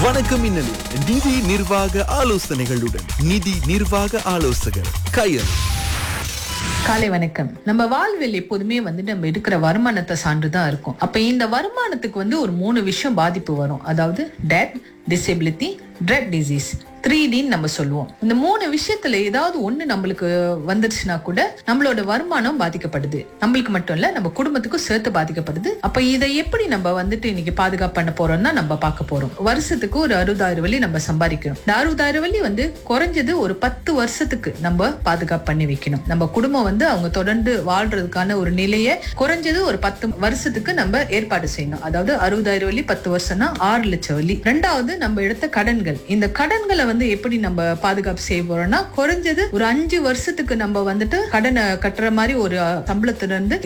வணக்கம் இன்னலில் நிதி நிர்வாக ஆலோசனைகளுடன் நிதி நிர்வாக ஆலோசகர் கயல் காலை வணக்கம் நம்ம வாழ்வில் எப்போதுமே வந்து நம்ம எடுக்கிற வருமானத்தை சார்ந்துதான் இருக்கும் அப்ப இந்த வருமானத்துக்கு வந்து ஒரு மூணு விஷயம் பாதிப்பு வரும் அதாவது death disability dread disease three டின்னு நம்ம சொல்லுவோம் இந்த மூணு விஷயத்துல ஏதாவது ஒண்ணு நம்மளுக்கு வந்துருச்சுன்னா கூட நம்மளோட வருமானம் பாதிக்கப்படுது நம்மளுக்கு மட்டும் இல்ல நம்ம குடும்பத்துக்கும் சேர்த்து பாதிக்கப்படுது அப்ப இதை எப்படி நம்ம வந்துட்டு இன்னைக்கு பாதுகாப்பு பண்ண போறோம்னா நம்ம பார்க்க போறோம் வருஷத்துக்கு ஒரு அறுபதாயிரம் வழி நம்ம சம்பாதிக்கிறோம் இந்த அறுபதாயிரம் வழி வந்து குறைஞ்சது ஒரு பத்து வருஷத்துக்கு நம்ம பாதுகாப்பு பண்ணி வைக்கணும் நம்ம குடும்பம் வந்து அவங்க தொடர்ந்து வாழ்றதுக்கான ஒரு நிலையை குறைஞ்சது ஒரு பத்து வருஷத்துக்கு நம்ம ஏற்பாடு செய்யணும் அதாவது அறுபதாயிரம் வழி பத்து வருஷம்னா ஆறு லட்சம் வழி ரெண்டாவது நம்ம எடுத்த கடன்கள் இந்த கடன்களை வந்து எப்படி நம்ம பாதுகாப்பு செய்ய போறோம்னா குறைஞ்சது ஒரு அஞ்சு வருஷத்துக்கு நம்ம வந்துட்டு கடனை கட்டுற மாதிரி ஒரு சம்பளத்துல இருந்து